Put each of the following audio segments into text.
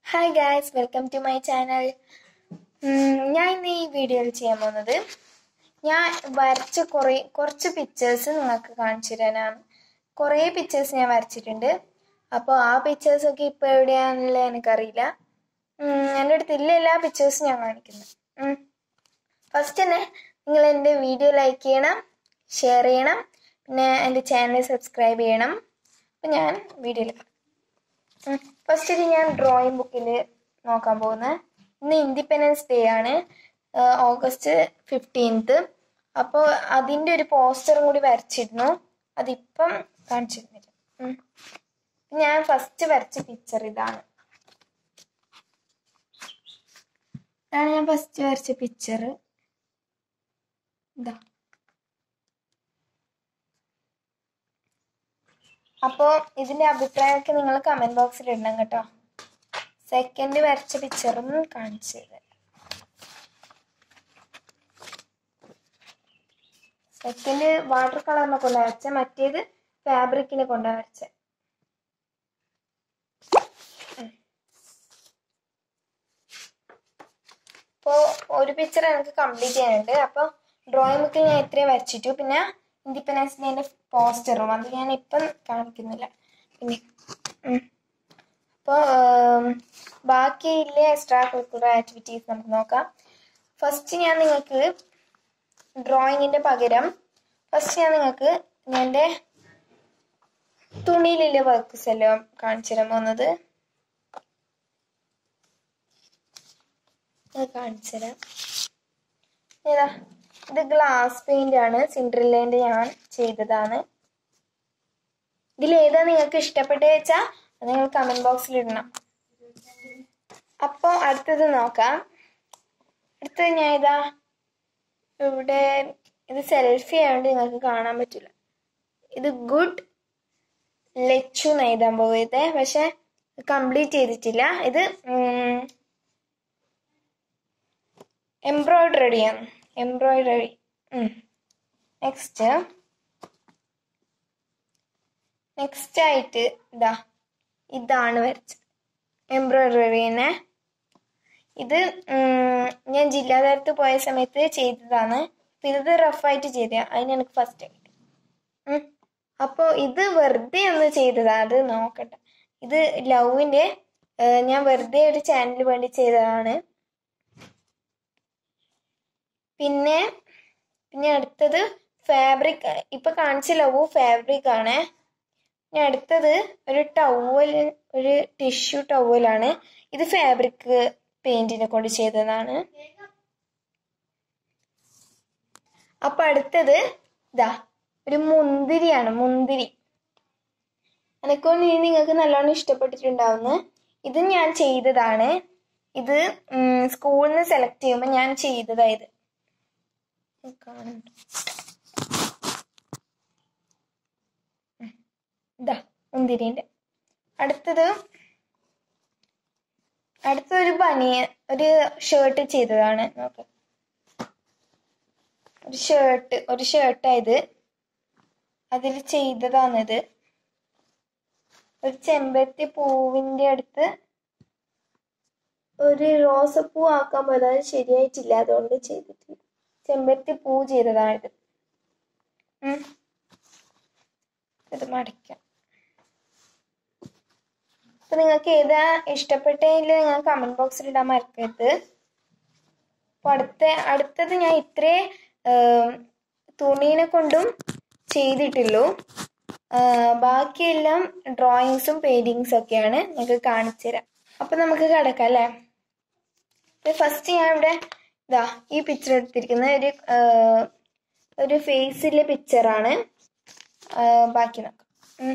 Hi guys welcome to my channel ഞാൻ ഇന്ന് ഈ വീഡിയോയിൽ ചെയ്യാൻ പോകുന്നത് ഞാൻ വരച്ച കുറേ കുറച്ച് പിക്ചേഴ്സ് നിങ്ങൾക്ക് കാണിച്ചു തരാനാണ് കുറേ പിക്ചേഴ്സ് ഞാൻ വരച്ചിട്ടുണ്ട് അപ്പോൾ ആ പിക്ചേഴ്സൊക്കെ ഇപ്പോൾ എവിടെയാണെന്നുള്ളത് എനിക്കറിയില്ല ഉം, എൻ്റെ അടുത്ത് ഇല്ല എല്ലാ പിക്ചേഴ്സും ഞാൻ കാണിക്കുന്നു ഫസ്റ്റ് തന്നെ നിങ്ങൾ എൻ്റെ വീഡിയോ ലൈക്ക് ചെയ്യണം ഷെയർ ചെയ്യണം പിന്നെ എൻ്റെ ചാനൽ സബ്സ്ക്രൈബ് ചെയ്യണം അപ്പം ഞാൻ വീഡിയോയിൽ ഫസ്റ്റ് ഇത് ഞാൻ ഡ്രോയിങ് ബുക്കിൽ നോക്കാൻ പോകുന്നത് ഇന്ന് ഇൻഡിപെൻഡൻസ് ഡേ ആണ് ആഹ് ഓഗസ്റ്റ് ഫിഫ്റ്റീൻത്ത് അപ്പോൾ അതിൻ്റെ ഒരു പോസ്റ്ററും കൂടി വരച്ചിരുന്നു അതിപ്പം കാണിച്ചിരുന്നില്ല ഉം. ഞാൻ ഫസ്റ്റ് വരച്ച പിക്ചർ ഇതാണ് ഇതാണ് ഞാൻ ഫസ്റ്റ് വരച്ച പിക്ചർ ഇതാ അപ്പോൾ ഇതിന്റെ അഭിപ്രായമൊക്കെ നിങ്ങൾ കമന്റ് ബോക്സിൽ ഇടണം കേട്ടോ സെക്കൻഡ് വരച്ച പിക്ചറും കാണിച്ചു തരാം സെക്കൻഡ് വാട്ടർ കളറിനെ കൊണ്ട് വരച്ച മറ്റേത് ഫാബ്രിക്കിനെ കൊണ്ട് വരച്ച അപ്പോൾ ഒരു പിക്ചർ എനിക്ക് കംപ്ലീറ്റ് ചെയ്യാനുണ്ട് അപ്പോൾ ഡ്രോയിങ് ബുക്കിൽ ഞാൻ ഇത്രയും വരച്ചിട്ടു പിന്നെ ഇൻഡിപെൻഡൻസ് ഡേൻ്റെ പോസ്റ്ററും അത് ഞാൻ ഇപ്പം കാണിക്കുന്നില്ല പിന്നെ അപ്പോൾ ബാക്കിയില്ല എക്സ്ട്രാ കരിക്കുലർ ആക്ടിവിറ്റീസ് നമുക്ക് നോക്കാം ഫസ്റ്റ് ഞാൻ നിങ്ങൾക്ക് ഡ്രോയിങ്ങിൻ്റെ പകരം ഫസ്റ്റ് ഞാൻ നിങ്ങൾക്ക് എൻ്റെ തുണിയിലുള്ള വർക്ക്സ് എല്ലാം കാണിച്ചു തരാൻ പോകുന്നത് അത് കാണിച്ചു തരാം ഏതാ ഇത് ഗ്ലാസ് പെയിന്റ് ആണ് സിൻഡ്രില്ലേന്റെ ഞാൻ ചെയ്തതാണ് ഇതിൽ ഏതാ നിങ്ങൾക്ക് ഇഷ്ടപ്പെട്ട വെച്ചാൽ അത് നിങ്ങൾ കമന്റ് ബോക്സിൽ ഇടണം അപ്പോൾ അടുത്തത് നോക്കാം അടുത്തത് ഞാൻ ഇതാ ഇവിടെ ഇത് സെൽഫി ആയതുകൊണ്ട് നിങ്ങൾക്ക് കാണാൻ പറ്റില്ല ഇത് ഗുഡ് ലച്ചു എന്ന് എഴുതാൻ പോയത് പക്ഷെ കംപ്ലീറ്റ് ചെയ്തിട്ടില്ല ഇത് എംബ്രോയിഡറിയാണ് എംബ്രോയിഡറി നെക്സ്റ്റ് നെക്സ്റ്റ് ആയിട്ട് ഇതാ ഇതാണ് വരച്ചത് എംബ്രോയിഡറിനെ ഇത് ഉം, ഞാൻ ജില്ലാതലത്ത് പോയ സമയത്ത് ചെയ്തതാണ് അപ്പൊ ഇത് റഫായിട്ട് ചെയ്ത അതിന് എനിക്ക് ഫസ്റ്റ് കിട്ടി ഉം. അപ്പോൾ ഇത് വെറുതെ ഒന്ന് ചെയ്തതാ അത് നോക്കട്ടെ ഇത് ലവിന്റെ ഏഹ്, ഞാൻ വെറുതെ ഒരു ചാനലിന് വേണ്ടി ചെയ്തതാണ് പിന്നെ പിന്നെ അടുത്തത് ഫാബ്രിക് ഇപ്പൊ കാണിച്ച ലവ് ഫാബ്രിക് ആണ് പിന്നെ അടുത്തത് ഒരു ടവൽ ഒരു ടിഷ്യൂ ടവലാണ് ഇത് ഫാബ്രിക് പെയിന്റിനെ കൊണ്ട് ചെയ്തതാണ് അപ്പൊ അടുത്തത് ഇതാ ഒരു മുന്തിരിയാണ് മുന്തിരി എനക്കൊന്ന് ഇനി നിങ്ങൾക്ക് നല്ലോണം ഇഷ്ടപ്പെട്ടിട്ടുണ്ടാവുന്നു ഇത് ഞാൻ ചെയ്തതാണ് ഇത് സ്കൂളിൽ നിന്ന് സെലക്ട് ചെയ്യുമ്പോൾ ഞാൻ ചെയ്തതായത് കാണുന്നുണ്ട് ഉം. ഇതാ മുന്തിരിന്റെ അടുത്തത് അടുത്തൊരു ബനിയ ഒരു ഷർട്ട് ചെയ്തതാണ് നോക്ക് ഒരു ഷർട്ട് ഒരു ഷർട്ടായത് അതിൽ ചെയ്തതാണിത് ഒരു ചെമ്പരത്തി പൂവിന്റെ അടുത്ത് ഒരു റോസപ്പൂ ആക്കാൻ പോയത് അത് ശരിയായിട്ടില്ല അതുകൊണ്ട് ചെയ്തിട്ടില്ല ചെമ്പരത്തി പൂ ചെയ്തതാണിത് ഉം. ഇത് മടക്കാം അപ്പൊ നിങ്ങൾക്ക് ഏതാ ഇഷ്ടപ്പെട്ടതിൽ നിങ്ങൾ കമന്റ് ബോക്സിൽ ഇടാൻ മറക്കരുത് അപ്പൊ അടുത്ത അടുത്തത് ഞാൻ ഇത്രേ ഏം, തുണീനെ കൊണ്ടും ചെയ്തിട്ടുള്ളൂ ആ, ബാക്കിയെല്ലാം ഡ്രോയിങ്സും പെയിന്റിങ്സും ഒക്കെയാണ് നിങ്ങൾക്ക് കാണിച്ചു തരാം അപ്പൊ നമുക്ക് കിടക്കാം അല്ലേ ഫസ്റ്റ് ഞാൻ ഇവിടെ ഇതാ ഈ പിക്ചർ എടുത്തിരിക്കുന്ന ഒരു ആ, ഒരു ഫേസിലെ പിക്ചറാണ് ബാക്കി നോക്കാം ഉം.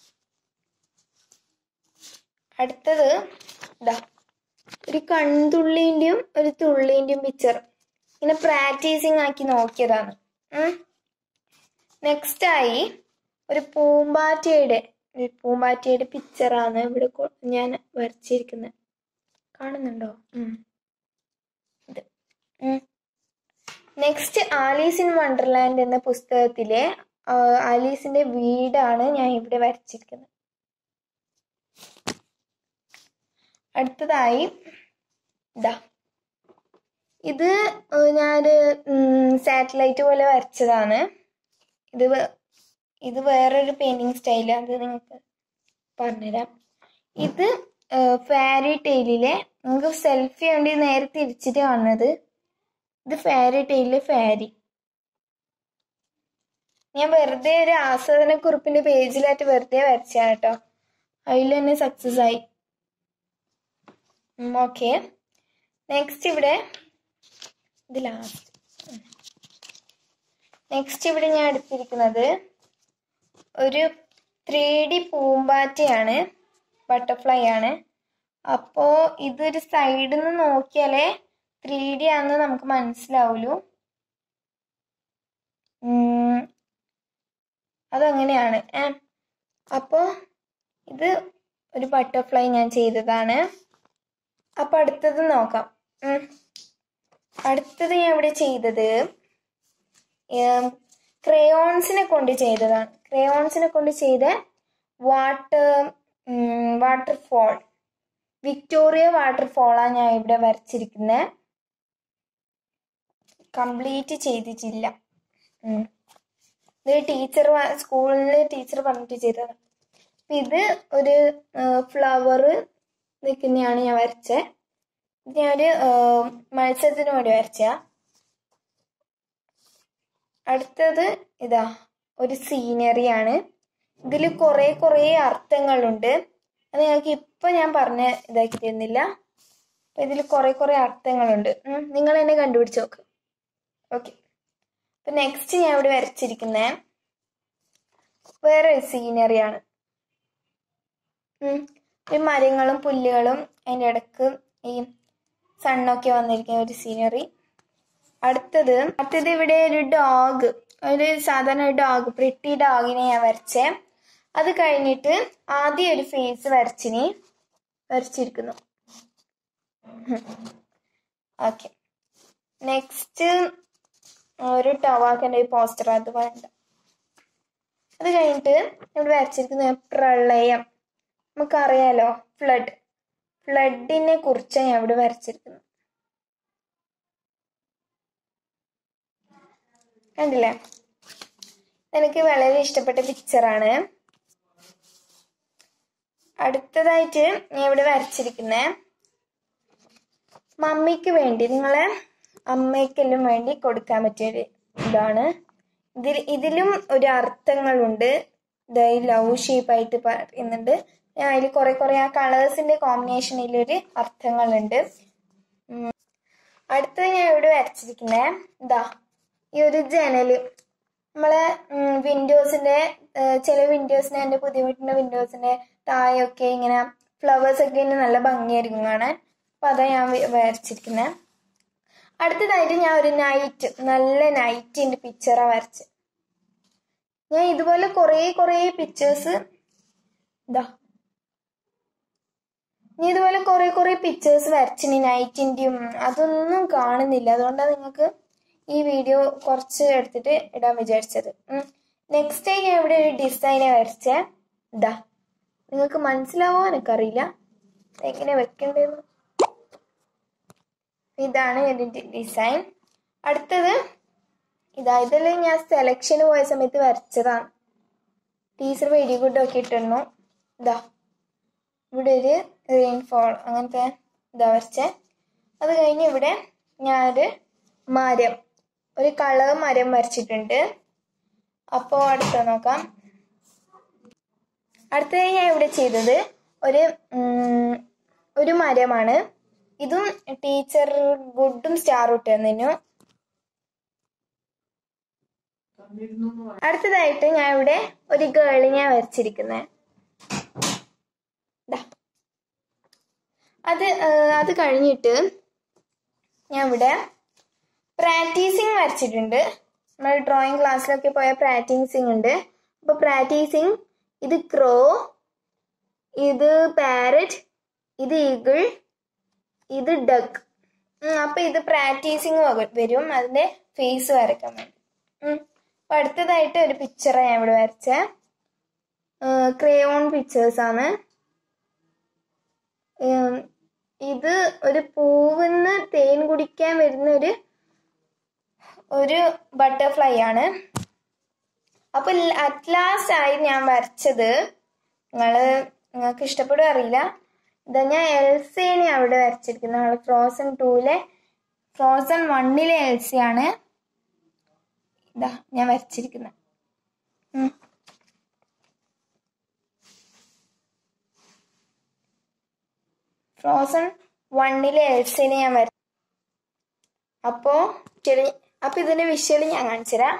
അടുത്തത് ഇതാ ഒരു കൺതുള്ളിൻ്റെയും ഒരു തുള്ളിൻ്റെയും പിക്ചർ ഇങ്ങനെ പ്രാക്ടീസിങ് ആക്കി നോക്കിയതാണ് നെക്സ്റ്റ് ആയി ഒരു പൂമ്പാറ്റയുടെ ഒരു പൂമ്പാറ്റയുടെ പിക്ചറാണ് ഇവിടെ കൊ- ഞാൻ വരച്ചിരിക്കുന്നത് കാണുന്നുണ്ടോ ഉം. ഇത് നെക്സ്റ്റ് ആലീസ് ഇൻ വണ്ടർലാൻഡ് എന്ന പുസ്തകത്തിലെ ആ, ആലീസിന്റെ വീടാണ് ഞാൻ ഇവിടെ വരച്ചിരിക്കുന്നത് അടുത്തതായി ഇതാ ഇത് ഞാനൊരു സാറ്റലൈറ്റ് പോലെ വരച്ചതാണ് ഇത് വേ- ഇത് വേറൊരു പെയിന്റിങ് സ്റ്റൈൽ അത് നിങ്ങൾക്ക് പറഞ്ഞുതരാം ഇത് ഫാരി ടെയിലിലെ നിങ്ങൾക്ക് സെൽഫി വേണ്ടി നേരെ തിരിച്ചിട്ട് കാണുന്നത് ഇത് ഫാരി ടെയിലിലെ ഫാരി ഞാൻ വെറുതെ ഒരു ആസ്വാദന കുറിപ്പിന്റെ പേജിലായിട്ട് വെറുതെ വരച്ചാണ് കേട്ടോ അതിൽ തന്നെ സക്സസ് ആയി ഓക്കെ നെക്സ്റ്റ് ഇവിടെ ഇത് ലാസ്റ്റ് നെക്സ്റ്റ് ഇവിടെ ഞാൻ എടുത്തിരിക്കുന്നത് ഒരു ത്രീ ഡി പൂമ്പാറ്റയാണ് ബട്ടർഫ്ലൈ ആണ് അപ്പോ ഇതൊരു സൈഡിൽ നിന്ന് നോക്കിയാലേ ത്രീ ഡി ആണെന്ന് നമുക്ക് മനസ്സിലാവുള്ളൂ ഉം, അതങ്ങനെയാണ് ഏ അപ്പോ ഇത് ഒരു ബട്ടർഫ്ലൈ ഞാൻ ചെയ്തതാണ് അപ്പൊ അടുത്തത് നോക്കാം ഉം. അടുത്തത് ഞാൻ ഇവിടെ ചെയ്തത് ക്രയോൺസിനെ കൊണ്ട് ചെയ്തതാണ് ക്രയോൺസിനെ കൊണ്ട് ചെയ്ത വാട്ടർ വാട്ടർഫോൾ വിക്ടോറിയ വാട്ടർഫോളാണ് ഞാൻ ഇവിടെ വരച്ചിരിക്കുന്നത് കംപ്ലീറ്റ് ചെയ്തിട്ടില്ല ഉം. ഇത് ടീച്ചർ സ്കൂളിൽ ടീച്ചർ പറഞ്ഞിട്ട് ചെയ്തതാണ് അപ്പൊ ഇത് ഒരു ഫ്ലവർ നിൽക്കുന്നതാണ് ഞാൻ വരച്ചത് ഇത് ഞാനൊരു ഏർ, മത്സരത്തിന് വേണ്ടി വരച്ച അടുത്തത് ഇതാ ഒരു സീനറിയാണ് ഇതിൽ കുറെ കുറെ അർത്ഥങ്ങളുണ്ട് അത് ഞങ്ങൾക്ക് ഇപ്പൊ ഞാൻ പറഞ്ഞ ഇതാക്കി തരുന്നില്ല അപ്പൊ ഇതിൽ കുറെ കുറെ അർത്ഥങ്ങളുണ്ട് ഉം, നിങ്ങൾ എന്നെ കണ്ടുപിടിച്ച് നോക്ക് ഓക്കെ അപ്പൊ നെക്സ്റ്റ് ഞാൻ ഇവിടെ വരച്ചിരിക്കുന്ന വേറെ ഒരു സീനറിയാണ് ഉം. ഈ മരങ്ങളും പുല്ലുകളും അതിൻ്റെ ഇടക്ക് ഈ സണ്ണൊക്കെ വന്നിരിക്കുന്ന ഒരു സീനറി അടുത്തത് അടുത്തത് ഇവിടെ ഒരു ഡോഗ് ഒരു സാധാരണ ഒരു ഡോഗ് പ്രിട്ടി ഡോഗിനെ ഞാൻ വരച്ചേ അത് കഴിഞ്ഞിട്ട് ആദ്യം ഒരു ഫേസ് വരച്ചിനി വരച്ചിരിക്കുന്നു ഓക്കെ നെക്സ്റ്റ് ഒരു ടവാക്കിന്റെ ഒരു പോസ്റ്റർ അത് വേണ്ട അത് കഴിഞ്ഞിട്ട് ഇവിടെ വരച്ചിരിക്കുന്ന പ്രളയം നമുക്കറിയാലോ ഫ്ലഡ് ഫ്ലഡിനെ കുറിച്ച് ഞാൻ ഇവിടെ വരച്ചിരിക്കുന്നത് കണ്ടില്ലേ എനിക്ക് വളരെ ഇഷ്ടപ്പെട്ട പിക്ചറാണ് അടുത്തതായിട്ട് ഞാൻ ഇവിടെ വരച്ചിരിക്കുന്ന മമ്മിക്ക് വേണ്ടി നിങ്ങളെ അമ്മയ്ക്കെല്ലാം വേണ്ടി കൊടുക്കാൻ പറ്റിയൊരു ഇതാണ് ഇതിൽ ഇതിലും ഒരു അർത്ഥങ്ങളുണ്ട് ഇതായി ലവ് ഷേപ്പായിട്ട് പറയുന്നുണ്ട് അതിൽ കുറെ കുറെ ആ കളേഴ്സിന്റെ കോമ്പിനേഷനിൽ ഒരു അർത്ഥങ്ങളുണ്ട് ഉം. അടുത്തത് ഞാൻ ഇവിടെ വരച്ചിരിക്കുന്നത് ഇതാ ഈ ഒരു ജനല് നമ്മളെ വിൻഡോസിന്റെ ചില വിൻഡോസിന്റെ എന്റെ പുതിയ വീട്ടിന്റെ വിൻഡോസിന്റെ താഴെയൊക്കെ ഇങ്ങനെ ഫ്ലവേഴ്സ് ഒക്കെ ഇങ്ങനെ നല്ല ഭംഗിയായിരിക്കും കാണാൻ അപ്പൊ അതാ ഞാൻ വി- വരച്ചിരിക്കുന്നത് അടുത്തതായിട്ട് ഞാൻ ഒരു നൈറ്റ് നല്ല നൈറ്റിന്റെ പിക്ചറാ വരച്ച് ഞാൻ ഇതുപോലെ കുറേ കുറേ പിക്ചേഴ്സ് ഇതാ ഞാൻ ഇതുപോലെ കുറെ കുറെ പിക്ചേഴ്സ് വരച്ചിനി നൈറ്റിന്റെയും അതൊന്നും കാണുന്നില്ല അതുകൊണ്ടാണ് നിങ്ങൾക്ക് ഈ വീഡിയോ കുറച്ച് എടുത്തിട്ട് ഇടാൻ വിചാരിച്ചത് നെക്സ്റ്റ് ഞാൻ ഇവിടെ ഒരു ഡിസൈനെ വരച്ചേ ഇതാ നിങ്ങൾക്ക് മനസ്സിലാവോ എനിക്കറിയില്ല എങ്ങനെ വെക്കണ്ടേന്ന് ഇതാണ് ഇതിന്റെ ഡിസൈൻ അടുത്തത് ഇതാ ഇതെല്ലാം ഞാൻ സെലക്ഷന് പോയ സമയത്ത് വരച്ചതാണ് ടീച്ചർ വെരി ഗുഡ് ഒക്കെ ഇട്ടിരുന്നു ഇതാ ഇവിടെ ഒരു റെയിൻഫോൾ അങ്ങനത്തെ ഇതാ വരച്ചേ അത് കഴിഞ്ഞ് ഇവിടെ ഞാനൊരു മരം ഒരു കളർ മരം വരച്ചിട്ടുണ്ട് അപ്പോൾ അടുത്ത നോക്കാം അടുത്തതായി ഞാൻ ഇവിടെ ചെയ്തത് ഒരു ഉം, ഒരു മരമാണ് ഇതും ടീച്ചർ ഗുഡും സ്റ്റാർ ഇട്ടിരുന്നു അടുത്തതായിട്ട് ഞാൻ ഇവിടെ ഒരു ഗേളിനെ വരച്ചിരിക്കുന്നത് അത് ആ, അത് കഴിഞ്ഞിട്ട് ഞാൻ ഇവിടെ പ്രാക്ടീസിങ് വരച്ചിട്ടുണ്ട് നമ്മൾ ഡ്രോയിങ് ക്ലാസ്സിലൊക്കെ പോയ പ്രാക്ടീസിങ് ഉണ്ട് അപ്പൊ പ്രാക്ടീസിങ് ഇത് ക്രോ ഇത് പാരറ്റ് ഇത് ഈഗിൾ ഇത് ഡക്ക് അപ്പൊ ഇത് പ്രാക്ടീസിങ് വരും അതിന്റെ ഫേസ് വരയ്ക്കാൻ വേണ്ടി ഉം. അപ്പൊ അടുത്തതായിട്ട് ഒരു പിക്ചർ ഞാൻ ഇവിടെ വരച്ച ക്രയോൺ പിക്ചേഴ്സ് ആണ് ഉം, ഇത് ഒരു പൂവിന്ന് തേൻ കുടിക്കാൻ വരുന്ന ഒരു ഒരു ബട്ടർഫ്ലൈ ആണ് അപ്പൊ അറ്റ് ലാസ്റ്റ് ആയി ഞാൻ വരച്ചത് നിങ്ങള് നിങ്ങൾക്ക് ഇഷ്ടപ്പെടുക അറിയില്ല ഇതാ ഞാൻ എൽസയാണ് അവിടെ വരച്ചിരിക്കുന്നത് നമ്മൾ ഫ്രോസൺ ടൂവിലെ ഫ്രോസൺ വണ്ണിലെ എൽസയാണ് ഇതാ ഞാൻ വരച്ചിരിക്കുന്നത് ഉം. ഫ്രോസൺ വണ്ണിലെ എൽസിനെ ഞാൻ വര അപ്പോ ചെറിയ അപ്പൊ ഇതിന്റെ വിഷ്വൽ ഞാൻ കാണിച്ചുതരാം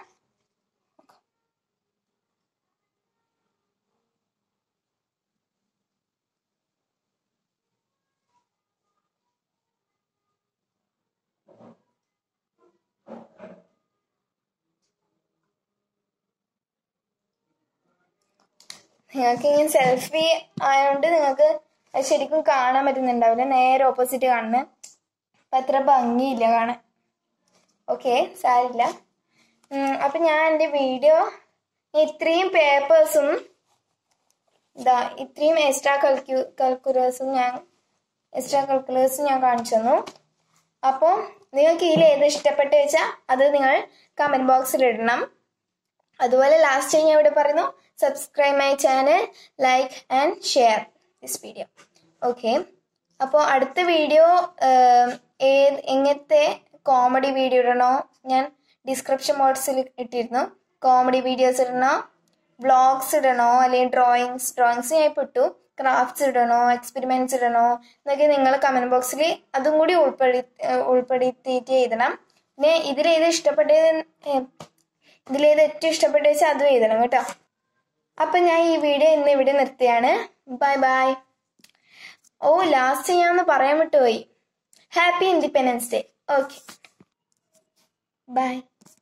നിങ്ങൾക്ക് ഇങ്ങനെ സെൽഫി ആയതുകൊണ്ട് നിങ്ങൾക്ക് അത് ശരിക്കും കാണാൻ പറ്റുന്നുണ്ടാവില്ല നേരെ ഓപ്പോസിറ്റ് കാണുന്നത് അപ്പൊ അത്ര ഭംഗിയില്ല കാണാൻ ഓക്കെ സാരില്ല ഉം, അപ്പൊ ഞാൻ എൻ്റെ വീഡിയോ ഇത്രയും പേപ്പേഴ്സും ഇതാ ഇത്രയും എക്സ്ട്രാ കൽക്യൂ കൽക്കുലേഴ്സും ഞാൻ എക്സ്ട്രാ കൽക്കുലേഴ്സും ഞാൻ കാണിച്ചു തന്നു അപ്പോൾ നിങ്ങൾക്ക് ഇതിൽ ഏത് ഇഷ്ടപ്പെട്ട് വെച്ചാൽ അത് നിങ്ങൾ കമൻറ്റ് ബോക്സിൽ ഇടണം അതുപോലെ ലാസ്റ്റ് ഞാൻ ഇവിടെ പറയുന്നു subscribe my channel like and share this video okay അപ്പോൾ അടുത്ത വീഡിയോ ഏത് എങ്ങനത്തെ കോമഡി വീഡിയോ ഇടണോ ഞാൻ ഡിസ്ക്രിപ്ഷൻ ബോക്സിൽ ഇട്ടിരുന്നു കോമഡി വീഡിയോസ് ഇടണോ വ്ളോഗ്സ് ഇടണോ അല്ലെങ്കിൽ ഡ്രോയിങ്സ് ഡ്രോയിങ്സ് ഞാൻ ഇപ്പോൾ ഇട്ടു ക്രാഫ്റ്റ്സ് ഇടണോ എക്സ്പെരിമെന്റ്സ് ഇടണോ എന്നൊക്കെ നിങ്ങൾ കമന്റ് ബോക്സിൽ അതും കൂടി ഉൾപ്പെടുത്തി ഉൾപ്പെടുത്തിയിട്ട് എഴുതണം പിന്നെ ഇതിലേത് ഇഷ്ടപ്പെട്ടത് ഇതിലേത് ഏറ്റവും ഇഷ്ടപ്പെട്ട വെച്ചാൽ അതും എഴുതണം കേട്ടോ അപ്പൊ ഞാൻ ഈ വീഡിയോ ഇന്ന് ഇവിടെ നിർത്തിയാണ് ബൈ ബൈ ഓ ലാസ്റ്റ് ഞാൻ ഒന്ന് പറയാൻ വിട്ടുപോയി happy independence day okay by